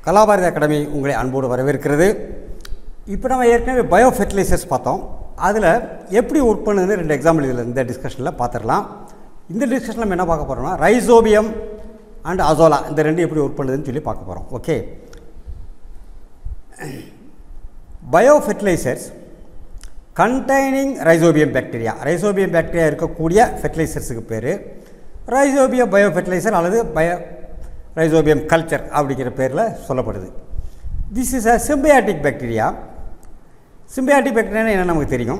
Kalabharathi academy உங்களை அன்போடு வரவேற்கிறது இப்போ நம்ம ஏற்கனவே பயோ ஃபெர்டிலைசர்ஸ் பார்த்தோம் அதில் எப்படி ஒர்க் பண்ணுதுன்னு ரெண்டு எக்ஸாம்பிள் இதில் இந்த டிஸ்கஷனில் பார்த்துடலாம் இந்த டிஸ்கஷனில் நம்ம என்ன பார்க்க போகிறோம்னா ரைசோபியம் அண்ட் அசோலா இந்த ரெண்டு எப்படி ஒர்க் பண்ணுதுன்னு சொல்லி பார்க்க போகிறோம் okay bio fertilizers containing rhizobium bacteria rhizobium bacteria இருக்கக்கூடிய ஃபெர்டிலைசர்ஸுக்கு பேர் ரைசோபியம் பயோ ஃபெர்டிலைசர் அல்லது பயோ ரைசோபியம் கல்ச்சர் அப்படிங்கிற பேரில் சொல்லப்படுது this is a symbiotic bacteria symbiotic bacteria என்ன நமக்கு தெரியும்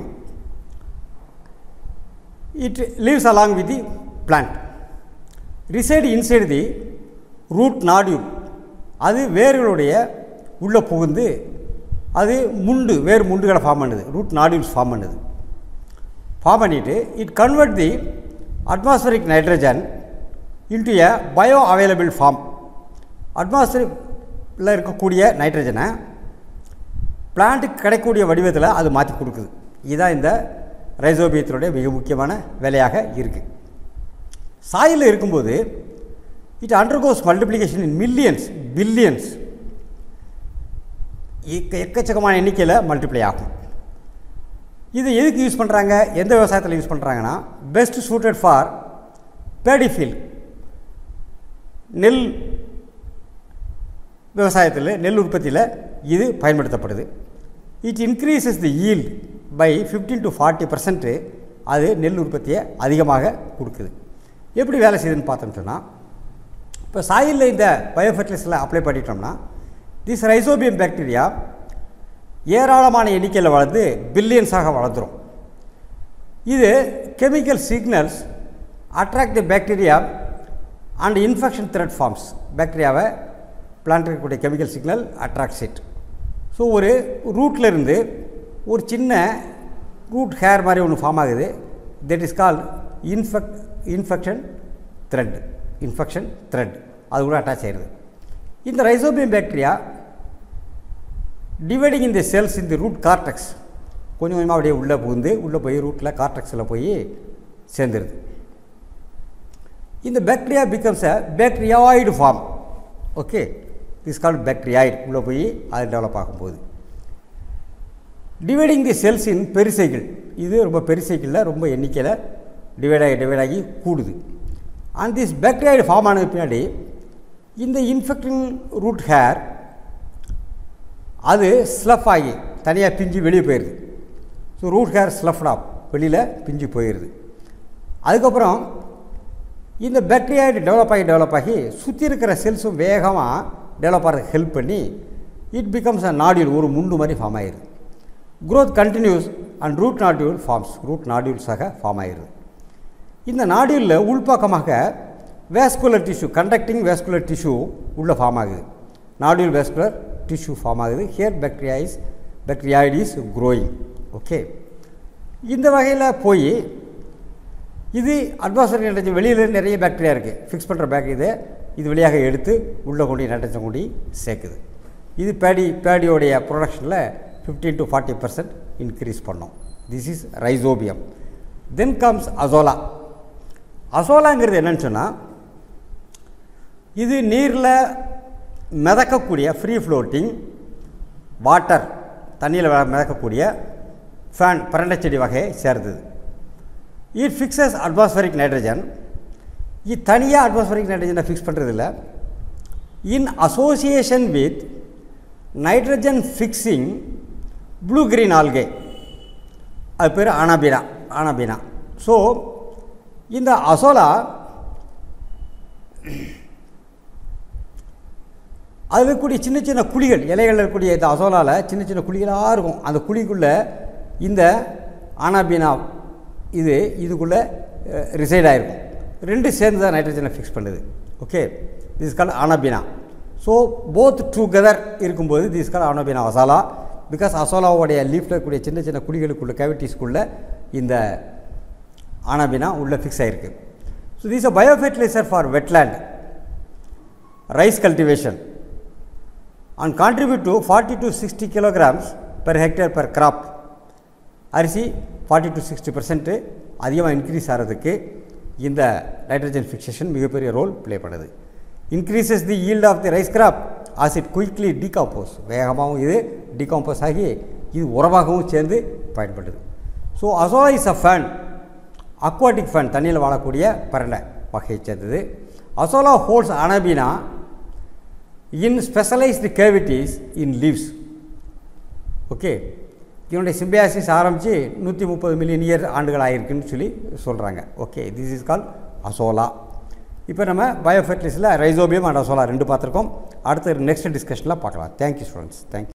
it lives along with the plant reside inside the root nodule அது வேர்களுடைய உள்ளே புகுந்து அது முண்டு வேறு முண்டுகளை ஃபார்ம் பண்ணுது ரூட் நாடியூல்ஸ் ஃபார்ம் பண்ணுது ஃபார்ம் பண்ணிவிட்டு it convert the atmospheric nitrogen into a bio available form அட்மாஸ்பரிக்கில் இருக்கக்கூடிய நைட்ரஜனை பிளான்ட்டுக்கு கிடைக்கக்கூடிய வடிவத்தில் அது மாற்றி கொடுக்குது இதுதான் இந்த ரைசோபியத்தினுடைய மிக முக்கியமான வேலையாக இருக்குது சாயில் இருக்கும்போது it undergoes multiplication in millions billions எக்க எக்கச்சக்கமான எண்ணிக்கையில் மல்டிப்ளை ஆகும் இது எதுக்கு யூஸ் பண்ணுறாங்க எந்த விவசாயத்தில் யூஸ் பண்ணுறாங்கன்னா பெஸ்ட் சூட்டட் ஃபார் பேடிஃபீல்ட் நெல் விவசாயத்தில் நெல் உற்பத்தியில் இது பயன்படுத்தப்படுது it increases the yield by fifteen to forty percent அது நெல் உற்பத்தியை அதிகமாக கொடுக்குது எப்படி வேலை செய்யுதுன்னு பார்த்தோம்னு சொன்னால் இப்போ சாயிலில் இந்த பயோஃபெர்டிலைசரில் அப்ளை பண்ணிட்டோம்னா திஸ் ரைசோபியம் பாக்டீரியா ஏராளமான எண்ணிக்கையில் வளர்ந்து பில்லியன்ஸாக வளர்ந்துடும் இது chemical signals attract the bacteria and infection thread forms பாக்டீரியாவை பிளான்ட் இருக்கக்கூடிய chemical signal attracts it so ஒரு ரூட்டில் இருந்து ஒரு சின்ன ரூட் ஹேர் மாதிரி ஒன்று ஃபார்ம் ஆகுது that is call infect infection thread infection thread அது கூட அட்டாச் ஆயிடுது இந்த ரைசோபியம் பாக்டீரியா டிவைடிங் இந்த செல்ஸ் இந்த ரூட் கார்டெக்ஸ் கொஞ்சம் கொஞ்சமாக அப்படியே உள்ளே புகுந்து உள்ளே போய் ரூட்டில் கார்டெக்ஸில் போய் சேர்ந்துருது இந்த bacteria becomes a bacteroid form okay is called bacteroid உள்ளே போய் அது டெவலப் ஆகும்போது dividing the cells in pericycle இது ரொம்ப பெரிசைக்கிளில் ரொம்ப எண்ணிக்கையில் டிவைட் ஆகி டிவைட் ஆகி கூடுது அண்ட் திஸ் பாக்டீரியாய்டு ஃபார்ம் ஆனது பின்னாடி இந்த இன்ஃபெக்டிங் ரூட் ஹேர் அது ஸ்லஃப் ஆகி தனியாக பிஞ்சு வெளியே போயிடுது so root hair sloughed off வெளியில் பிஞ்சு போயிடுது அதுக்கப்புறம் இந்த பாக்டீரியாய்டு டெவலப் ஆகி டெவலப் ஆகி சுற்றி இருக்கிற செல்ஸும் வேகமாக டெவலப் ஆகிறதுக்கு ஹெல்ப் பண்ணி இட் பிகம்ஸ் அ நாடியூல் ஒரு முண்டு மாதிரி ஃபார்ம் ஆகிடுது growth continues and root nodule forms root நாடியூல்ஸாக ஃபார்ம் ஆகிடுது இந்த நாடியூலில் உள்பக்கமாக vascular tissue conducting vascular tissue உள்ளே ஃபார்ம் ஆகுது நாடியூல் வேஸ்குலர் டிஷ்யூ ஃபார்ம் ஆகுது here bacteria is bacteroid is growing okay இந்த வகையில் போய் இது அட்வான்ஸ்ட் நைட்ரஜன் வெளியில் நிறைய பாக்டீரியா இருக்குது ஃபிக்ஸ் பண்ணுற பேக் இது இது வழியாக எடுத்து உள்ளே கொண்டு நைட்ரஜன் கொண்டு சேர்க்குது இது பேடி பேடியோடைய ப்ரொடக்ஷனில் fifteen to forty percent increase பண்ணோம் this is rhizobium then comes azolla அசோலாங்கிறது என்னன்னு சொன்னால் இது நீரில் மிதக்கக்கூடிய ஃப்ரீ ஃப்ளோட்டிங் வாட்டர் தண்ணியில் மிதக்கக்கூடிய ஃபேன் பரண்டை செடி வகையை சேர்ந்தது இட் ஃபிக்ஸஸ் அட்மாஸ்பரிக் நைட்ரஜன் இது தனியாக அட்மாஸ்பரிக் நைட்ரஜனை ஃபிக்ஸ் பண்ணுறதில்ல in association with nitrogen fixing blue green algae அது பேர் ஆனாபீனா ஆனாபீனா ஸோ இந்த அசோலா அதில் இருக்கக்கூடிய சின்ன சின்ன குழிகள் இலைகளில் இருக்கக்கூடிய இந்த அசோலாவில் சின்ன சின்ன குழிகளாக இருக்கும் அந்த குழிக்குள்ளே இந்த ஆனாபீனா இது இதுக்குள்ளே ரிசைட் ஆகிருக்கும் ரெண்டு சேர்ந்து தான் நைட்ரஜனை ஃபிக்ஸ் பண்ணுது okay this call Anabaena so both together இருக்கும்போது this call Anabaena Azolla because அசோலாவுடைய லீஃபில் இருக்கக்கூடிய சின்ன சின்ன குழிகளுக்குள்ள கேவிட்டிஸ்க்குள்ளே இந்த ஆனாபீனா உள்ளே ஃபிக்ஸ் ஆகிருக்கு so this a biofertiliser for wetland rice cultivation and contribute to forty to sixty kilograms per hectare per crop அரிசி ஃபார்ட்டி டு சிக்ஸ்டி பர்சன்ட்டு அதிகமாக இன்க்ரீஸ் ஆகிறதுக்கு இந்த நைட்ரஜன் ஃபிக்சேஷன் மிகப்பெரிய ரோல் ப்ளே பண்ணுது increases the yield of the rice crop acid quickly decompose வேகமாகவும் இது decompose ஆகி இது உரமாகவும் சேர்ந்து பயன்படுது so Azolla is a fern aquatic fern தண்ணியில் வாழக்கூடிய பரண்டை வகையை சேர்ந்தது Azolla holes அனபினா in specialised cavities in leaves okay இதனுடைய சிம்பியாசிஸ் ஆரம்பித்து நூற்றி முப்பது மில்லியன் இயர் ஆண்டுகள் ஆகிருக்குன்னு சொல்லி சொல்கிறாங்க okay this is call Azolla இப்போ நம்ம பயோஃபெர்டிலிஸில் ரைசோபியம் அண்ட் அசோலா ரெண்டு பார்த்துருக்கோம் அடுத்த நெக்ஸ்ட் டிஸ்கஷனில் பார்க்கலாம் தேங்க்யூ ஸ்டூடெண்ட்ஸ் தேங்க்யூ